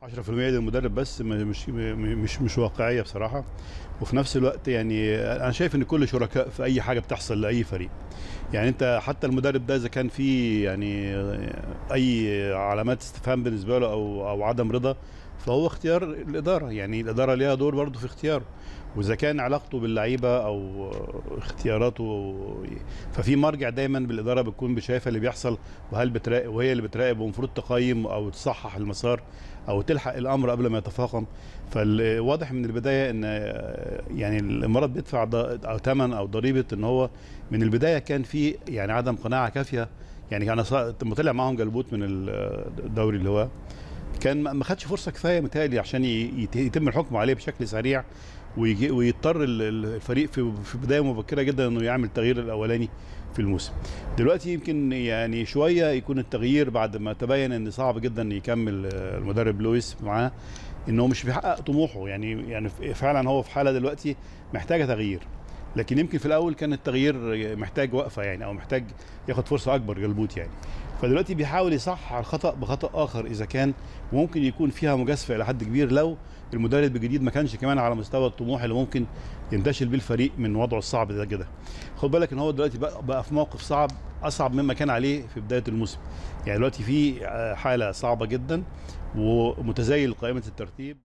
10% للمدرب بس م- مش م- مش مش واقعيه بصراحه وفي نفس الوقت يعني انا شايف ان كل شركاء في اي حاجه بتحصل لاي فريق يعني انت حتى المدرب ده اذا كان فيه يعني اي علامات استفهام بالنسبه له او او عدم رضا فهو اختيار الاداره يعني الاداره ليها دور برضه في اختياره واذا كان علاقته باللعيبه او اختياراته ففي مرجع دايما بالاداره بتكون شايفه اللي بيحصل وهل بتراقب وهي اللي بتراقب ومفروض تقيم او تصحح المسار او تلحق الامر قبل ما يتفاقم فالواضح من البدايه ان يعني الامارات بيدفع ض- او ثمن او ضريبه ان هو من البدايه كان في يعني عدم قناعه كافيه يعني انا صا- لما طلع معاهم جلبوت من الدوري اللي هو كان ما ما خدش فرصه كفايه متهيألي عشان ي- يت- يتم الحكم عليه بشكل سريع ويجي ويضطر ال- ال- الفريق في في بدايه مبكره جدا انه يعمل التغيير الاولاني في الموسم. دلوقتي يمكن يعني شويه يكون التغيير بعد ما تبين ان صعب جدا يكمل آه، المدرب لويس معاه ان هو مش بيحقق طموحه يعني يعني فعلا هو في حاله دلوقتي محتاجه تغيير. لكن يمكن في الاول كان التغيير محتاج وقفه يعني او محتاج ياخد فرصه اكبر جلبوت يعني. فدلوقتي بيحاول يصحح الخطا بخطا اخر اذا كان ممكن يكون فيها مجازفه الى حد كبير لو المدرب الجديد ما كانش كمان على مستوى الطموح اللي ممكن ينتشل بيه الفريق من وضعه الصعب ده كده خد بالك ان هو دلوقتي بقى, بقى في موقف صعب اصعب مما كان عليه في بدايه الموسم يعني دلوقتي في آه، حاله صعبه جدا ومتزايل قائمه الترتيب